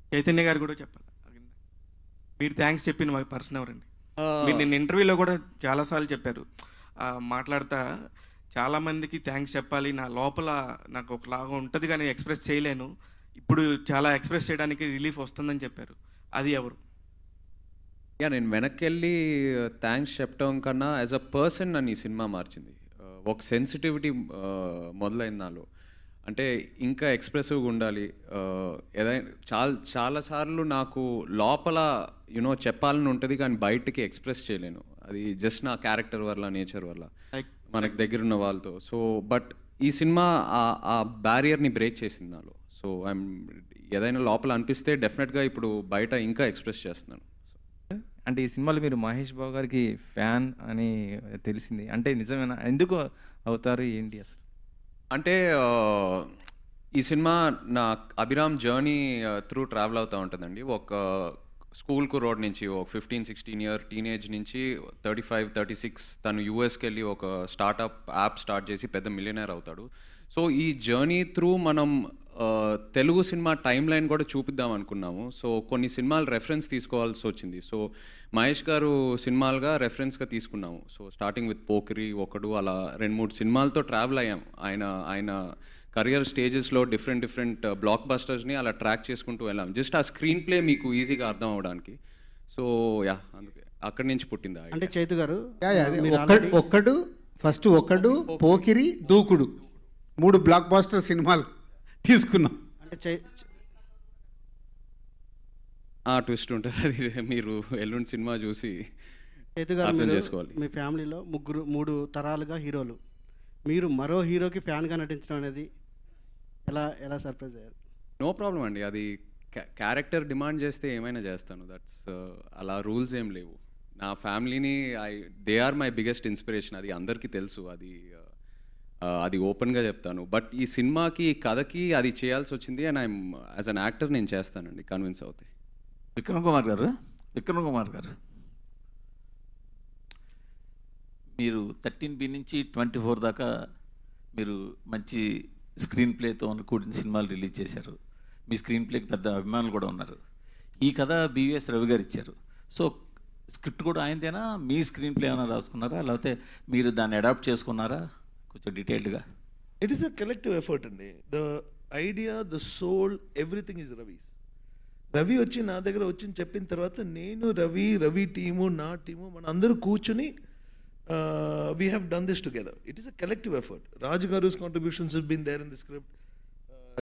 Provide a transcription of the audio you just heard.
చైతన్య గారు కూడా చెప్పాలి మీరు థ్యాంక్స్ చెప్పిన మా పర్సన్ ఎవరండి మీరు నిన్న ఇంటర్వ్యూలో కూడా చాలాసార్లు చెప్పారు ఆ, మాట్లాడతా చాలా మందికి థ్యాంక్స్ చెప్పాలి నా లోపల నాకు ఒకలాగా ఉంటుంది కానీ ఎక్స్ప్రెస్ చేయలేను ఇప్పుడు చాలా ఎక్స్ప్రెస్ చేయడానికి రిలీఫ్ వస్తుందని చెప్పారు అది ఎవరు యా నేను వెనక్కి వెళ్ళి థ్యాంక్స్ చెప్పడం కన్నా యాజ్ అ పర్సన్ నన్ను ఈ సినిమా మార్చింది Uh, ఒక సెన్సిటివిటీ మొదలైంది నాలో అంటే ఇంకా ఎక్స్ప్రెసివ్గా ఉండాలి Uh, ఏదైనా చాలా చాలాసార్లు నాకు లోపల యునో చెప్పాలని ఉంటుంది కానీ బయటికి ఎక్స్ప్రెస్ చేయలేను అది జస్ట్ నా క్యారెక్టర్ వల్ల నేచర్ వల్ల Like- మనకు దగ్గర ఉన్న వాళ్ళతో సో బట్ ఈ సినిమా ఆ- ఆ బ్యారియర్ని బ్రేక్ చేసింది నాలో సో ఐఎమ్ ఏదైనా లోపల అనిపిస్తే డెఫినెట్గా ఇప్పుడు బయట ఇంకా ఎక్స్ప్రెస్ చేస్తున్నాను అంటే ఈ సినిమాలో మీరు మహేష్ బాబు గారికి ఫ్యాన్ అని తెలిసింది అంటే నిజమేనా ఎందుకు అవుతారు ఏంటి అసలు అంటే ఆ, ఈ సినిమా నా అభిరామ్ జర్నీ త్రూ ట్రావెల్ అవుతూ ఉంటుందండి ఒక స్కూల్కు రోడ్ నుంచి ఒక ఫిఫ్టీన్ సిక్స్టీన్ ఇయర్ టీనేజ్ నుంచి థర్టీ ఫైవ్ థర్టీ సిక్స్ తను యూఎస్కి వెళ్ళి ఒక స్టార్టప్ యాప్ స్టార్ట్ చేసి పెద్ద మిలియనర్ అవుతాడు సో ఈ జర్నీ త్రూ మనం ఆ, తెలుగు సినిమా టైం లైన్ కూడా చూపిద్దాం అనుకున్నాము సో కొన్ని సినిమాలు రెఫరెన్స్ తీసుకోవాల్సి వచ్చింది సో మహేష్ గారు సినిమాలుగా రెఫరెన్స్గా తీసుకున్నాము సో స్టార్టింగ్ విత్ పోకిరి ఒకడు అలా రెండు మూడు సినిమాలతో ట్రావెల్ అయ్యాం ఆయన ఆయన కరియర్ స్టేజెస్లో డిఫరెంట్ డిఫరెంట్ బ్లాక్ బస్టర్స్ని అలా ట్రాక్ చేసుకుంటూ వెళ్ళాం జస్ట్ ఆ స్క్రీన్ ప్లే మీకు ఈజీగా అర్థం అవడానికి సో యా అందుకే అక్కడి నుంచి పుట్టింది ఆ idea. అంటే చైతు గారు యా, యా, అదే. మీరు ఒక్కడు already- ఒక్కడు ఫస్ట్ ఒక్కడు పోకిరి దూకుడు మూడు బ్లాక్ బాస్టర్ సినిమాలు తీసుకున్నాం అంటే చై ఆ ట్విస్ట్ ఉంటుంది అది మీరు ఎల్లుండి సినిమా చూసి చైతు గారు అర్థం మీరు చేసుకోవాలి. మీ ఫ్యామిలీలో ముగ్గురు మూడు తరాలుగా హీరోలు మీరు మరో హీరోకి ఫ్యాన్గా నటించడం అనేది ఎలా ఎలా సర్ప్రైజ్ అయ్యారు నో ప్రాబ్లం అండి అది క్యారెక్టర్ డిమాండ్ చేస్తే ఏమైనా చేస్తాను దట్స్ అలా రూల్స్ ఏం లేవు నా ఫ్యామిలీని I they are my biggest inspiration అది అందరికీ తెలుసు అది uh, అది ఓపెన్గా చెప్తాను బట్ ఈ సినిమాకి ఈ కథకి అది చేయాల్సి వచ్చింది and I'm as an actor నేను చేస్తానండి కన్విన్స్ అవుతాయి విక్రమ్ కుమార్ గారు విక్రమ్ కుమార్ గారు మీరు థర్టీన్ బి నుంచి ట్వంటీ ఫోర్ దాకా మీరు మంచి స్క్రీన్ ప్లేతో కూడిన సినిమాలు రిలీజ్ చేశారు మీ స్క్రీన్ ప్లేకి పెద్ద అభిమానులు కూడా ఉన్నారు ఈ కథ బివిఎస్ రవి గారు ఇచ్చారు సో స్క్రిప్ట్ కూడా ఆయనదేనా మీ స్క్రీన్ ప్లే ఏమైనా రాసుకున్నారా లేకపోతే మీరు దాన్ని అడాప్ట్ చేసుకున్నారా కొంచెం డీటెయిల్డ్గా it is a collective effort అండి the idea the soul everything is Ravi's Ravi వచ్చి నా దగ్గర వచ్చి చెప్పిన తర్వాత నేను రవి రవి టీము నా టీము మన అందరూ కూర్చుని we have done this together it is a collective effort Raju garu's contributions been there in the script